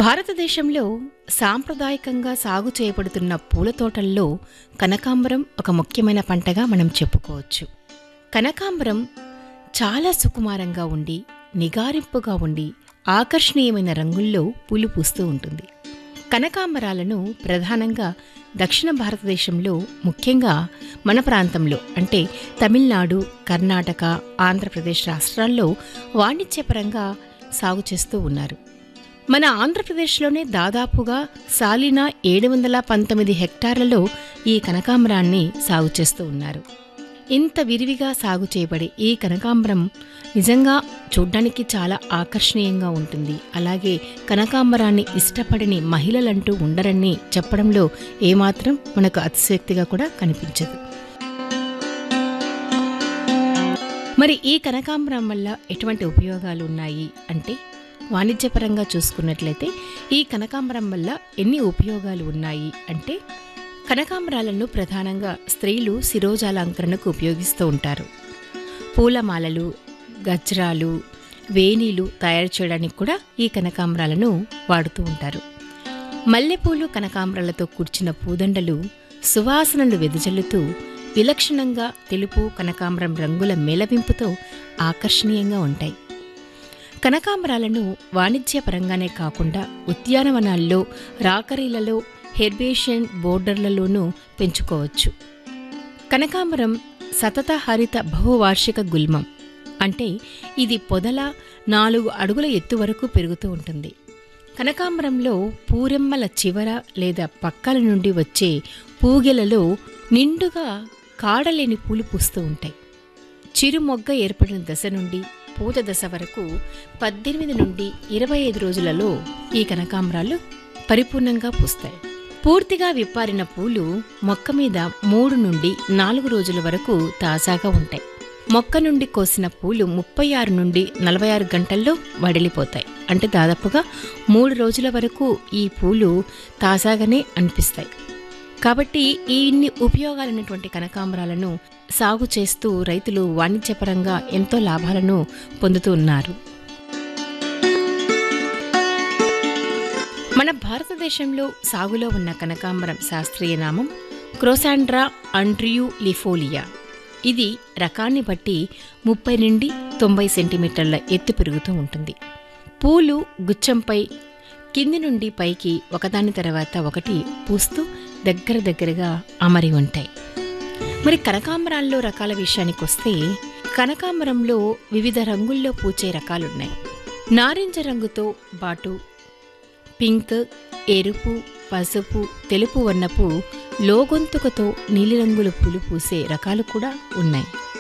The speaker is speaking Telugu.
భారతదేశంలో సాంప్రదాయకంగా సాగు చేయబడుతున్న పూల తోటల్లో కనకాంబరం ఒక ముఖ్యమైన పంటగా మనం చెప్పుకోవచ్చు కనకాంబరం చాలా సుకుమారంగా ఉండి నిగారింపుగా ఉండి ఆకర్షణీయమైన రంగుల్లో పూలు పూస్తూ ఉంటుంది కనకాంబరాలను ప్రధానంగా దక్షిణ భారతదేశంలో ముఖ్యంగా మన ప్రాంతంలో అంటే తమిళనాడు కర్ణాటక ఆంధ్రప్రదేశ్ రాష్ట్రాల్లో వాణిజ్యపరంగా సాగు చేస్తూ ఉన్నారు మన ఆంధ్రప్రదేశ్లోనే దాదాపుగా సాలిన ఏడు వందల పంతొమ్మిది హెక్టార్లలో ఈ కనకాంబరాన్ని సాగు చేస్తూ ఉన్నారు ఇంత విరివిగా సాగు చేయబడే ఈ కనకాంబరం నిజంగా చూడ్డానికి చాలా ఆకర్షణీయంగా ఉంటుంది అలాగే కనకాంబరాన్ని ఇష్టపడని మహిళలంటూ ఉండరని చెప్పడంలో ఏమాత్రం మనకు అతిశక్తిగా కూడా కనిపించదు మరి ఈ కనకాంబరం వల్ల ఎటువంటి ఉపయోగాలు ఉన్నాయి అంటే వాణిజ్యపరంగా చూసుకున్నట్లయితే ఈ కనకాంబరం వల్ల ఎన్ని ఉపయోగాలు ఉన్నాయి అంటే కనకాంబరాలను ప్రధానంగా స్త్రీలు శిరోజాలంకరణకు ఉపయోగిస్తూ ఉంటారు పూలమాలలు గజ్రాలు వేణీలు తయారు చేయడానికి కూడా ఈ కనకాంబరాలను వాడుతూ ఉంటారు మల్లెపూలు కనకాంబరాలతో కూర్చిన పూదండలు సువాసనలు వెదజల్లుతూ విలక్షణంగా తెలుపు కనకాంబరం రంగుల మేళవింపుతో ఆకర్షణీయంగా ఉంటాయి కనకాంబరాలను వాణిజ్యపరంగానే కాకుండా ఉద్యానవనాల్లో రాకరీలలో హెర్బేషన్ బోర్డర్లలోనూ పెంచుకోవచ్చు కనకాంబరం సతత హరిత బహువార్షిక గుల్మం అంటే ఇది పొదల నాలుగు అడుగుల ఎత్తు వరకు పెరుగుతూ ఉంటుంది కనకాంబరంలో పూరెమ్మల చివర లేదా పక్కల నుండి వచ్చే పూగెలలో నిండుగా కాడలేని పూలు పూస్తూ ఉంటాయి చిరుమొగ్గ ఏర్పడిన దశ నుండి పూత దశ వరకు పద్దెనిమిది నుండి ఇరవై ఐదు రోజులలో ఈ కనకాంబరాలు పరిపూర్ణంగా పూస్తాయి పూర్తిగా విప్పారిన పూలు మొక్క మీద మూడు నుండి నాలుగు రోజుల వరకు తాజాగా ఉంటాయి మొక్క నుండి కోసిన పూలు ముప్పై ఆరు నుండి నలభై ఆరు గంటల్లో వడిలిపోతాయి అంటే దాదాపుగా మూడు రోజుల వరకు ఈ పూలు తాజాగానే అనిపిస్తాయి కాబట్టి ఈ ఇన్ని ఉపయోగాలైనటువంటి కనకాంబరాలను సాగు చేస్తూ రైతులు వాణిజ్యపరంగా ఎంతో లాభాలను పొందుతూ ఉన్నారు మన భారతదేశంలో సాగులో ఉన్న కనకాంబరం శాస్త్రీయ నామం క్రోసాండ్రా అండ్రియూ లిఫోలియా ఇది రకాన్ని బట్టి ముప్పై నుండి తొంభై సెంటీమీటర్ల ఎత్తు పెరుగుతూ ఉంటుంది పూలు గుచ్చంపై కింది నుండి పైకి ఒకదాని తర్వాత ఒకటి పూస్తూ దగ్గర దగ్గరగా అమరి ఉంటాయి మరి కనకాంబరాల్లో రకాల విషయానికి వస్తే కనకాంబరంలో వివిధ రంగుల్లో పూచే రకాలున్నాయి నారింజ రంగుతో పాటు పింక్ ఎరుపు పసుపు తెలుపు వర్ణపు లోగొంతుకతో నీలిరంగుల పూలు పూసే రకాలు కూడా ఉన్నాయి